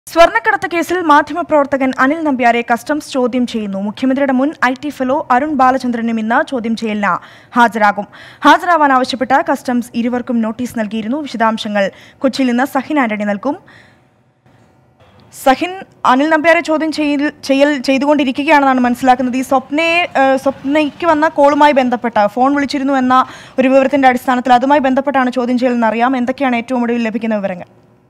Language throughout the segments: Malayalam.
സ്വർണ്ണക്കടത്ത് കേസിൽ മാധ്യമപ്രവർത്തകൻ അനിൽ നമ്പ്യാരെ കസ്റ്റംസ് ചോദ്യം ചെയ്യുന്നു മുഖ്യമന്ത്രിയുടെ മുൻ ഐ ടി ഫെലോ അരുൺ ബാലചന്ദ്രനും ഇന്ന് ചോദ്യം ചെയ്യലിന് ഹാജരാകും ഹാജരാവാൻ ആവശ്യപ്പെട്ട് കസ്റ്റംസ് ഇരുവർക്കും നോട്ടീസ് നൽകിയിരുന്നു വിശദാംശങ്ങൾ കൊച്ചിയിൽ നിന്ന് സഹിൻ ആന്റണി നൽകും സഹിൻ അനിൽ നമ്പ്യാരെ ചോദ്യം ചെയ്യൽ ചെയ്യൽ ചെയ്തുകൊണ്ടിരിക്കുകയാണെന്നാണ് മനസ്സിലാക്കുന്നത് ഈ സ്വപ്നയെ ഏഹ്, സ്വപ്നയ്ക്ക് വന്ന കോളുമായി ബന്ധപ്പെട്ട ഫോൺ വിളിച്ചിരുന്നു എന്ന ഒരു വിവരത്തിന്റെ അടിസ്ഥാനത്തിൽ അതുമായി ബന്ധപ്പെട്ടാണ് ചോദ്യം ചെയ്യലെന്ന് അറിയാം എന്തൊക്കെയാണ് ഏറ്റവും ഒടുവിൽ ലഭിക്കുന്ന വിവരങ്ങൾ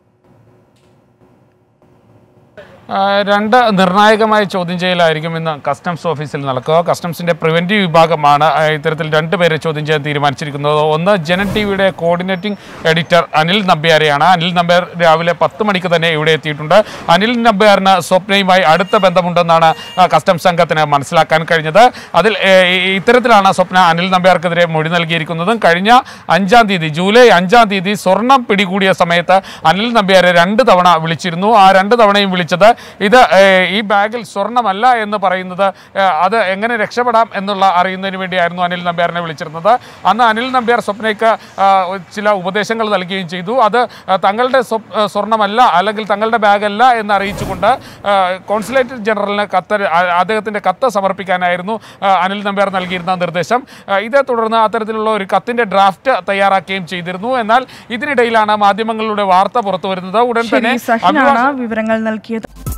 ആ, രണ്ട് നിർണായകമായ ചോദ്യം ചെയ്യലായിരിക്കും ഇന്ന് കസ്റ്റംസ് ഓഫീസിൽ നടക്കുക കസ്റ്റംസിന്റെ പ്രിവെന്റീവ് വിഭാഗമാണ് ആ, ഇത്തരത്തിൽ രണ്ടുപേരെ ചോദ്യം ചെയ്യാൻ തീരുമാനിച്ചിരിക്കുന്നത് ഒന്ന് ജനൻ ടി വിയുടെ കോർഡിനേറ്റിംഗ് എഡിറ്റർ അനിൽ നമ്പ്യാരെയാണ് അനിൽ നമ്പ്യാർ രാവിലെ പത്ത് മണിക്ക് തന്നെ ഇവിടെ എത്തിയിട്ടുണ്ട് അനിൽ നമ്പ്യാറിന് സ്വപ്നയുമായി അടുത്ത ബന്ധമുണ്ടെന്നാണ് ആ, കസ്റ്റംസ് സംഘത്തിന് മനസ്സിലാക്കാൻ കഴിഞ്ഞത് അതിൽ ഏ, ഈ- ഇത്തരത്തിലാണ് സ്വപ്ന അനിൽ നമ്പ്യാർക്കെതിരെ മൊഴി നൽകിയിരിക്കുന്നതും കഴിഞ്ഞ അഞ്ചാം തീയതി ജൂലൈ അഞ്ചാം തീയതി സ്വർണം പിടികൂടിയ സമയത്ത് അനിൽ നമ്പ്യാരെ രണ്ട് തവണ വിളിച്ചിരുന്നു ആ രണ്ട് തവണയും വിളിച്ചത് ഇത് ഏഹ്, ഈ ബാഗിൽ സ്വർണ്ണമല്ല എന്ന് പറയുന്നത് ഏഹ്, അത് എങ്ങനെ രക്ഷപ്പെടാം എന്നുള്ള അറിയുന്നതിന് വേണ്ടിയായിരുന്നു അനിൽ നമ്പ്യാറിനെ വിളിച്ചിരുന്നത് അന്ന് അനിൽ നമ്പ്യാർ സ്വപ്നയ്ക്ക് ആ, ചില ഉപദേശങ്ങൾ നൽകുകയും ചെയ്തു അത് ആ, തങ്ങളുടെ സ്വപ്- ആ, സ്വർണ്ണമല്ല അല്ലെങ്കിൽ തങ്ങളുടെ ബാഗല്ല എന്ന് അറിയിച്ചുകൊണ്ട് ആ, കോൺസുലേറ്റ് ജനറലിന് കത്ത് ആ, അദ്ദേഹത്തിൻ്റെ കത്ത് സമർപ്പിക്കാനായിരുന്നു ആ, അനിൽ നമ്പ്യാർ നൽകിയിരുന്ന നിർദ്ദേശം ആ, ഇതേ തുടർന്ന് അത്തരത്തിലുള്ള ഒരു കത്തിൻ്റെ ഡ്രാഫ്റ്റ് തയ്യാറാക്കുകയും ചെയ്തിരുന്നു എന്നാൽ ഇതിനിടയിലാണ് മാധ്യമങ്ങളിലൂടെ വാർത്ത പുറത്തു വരുന്നത് ഉടൻ ശരി തന്നെ സഹിനാണ് അഭിഭാഷക വിവരങ്ങൾ നൽകിയത്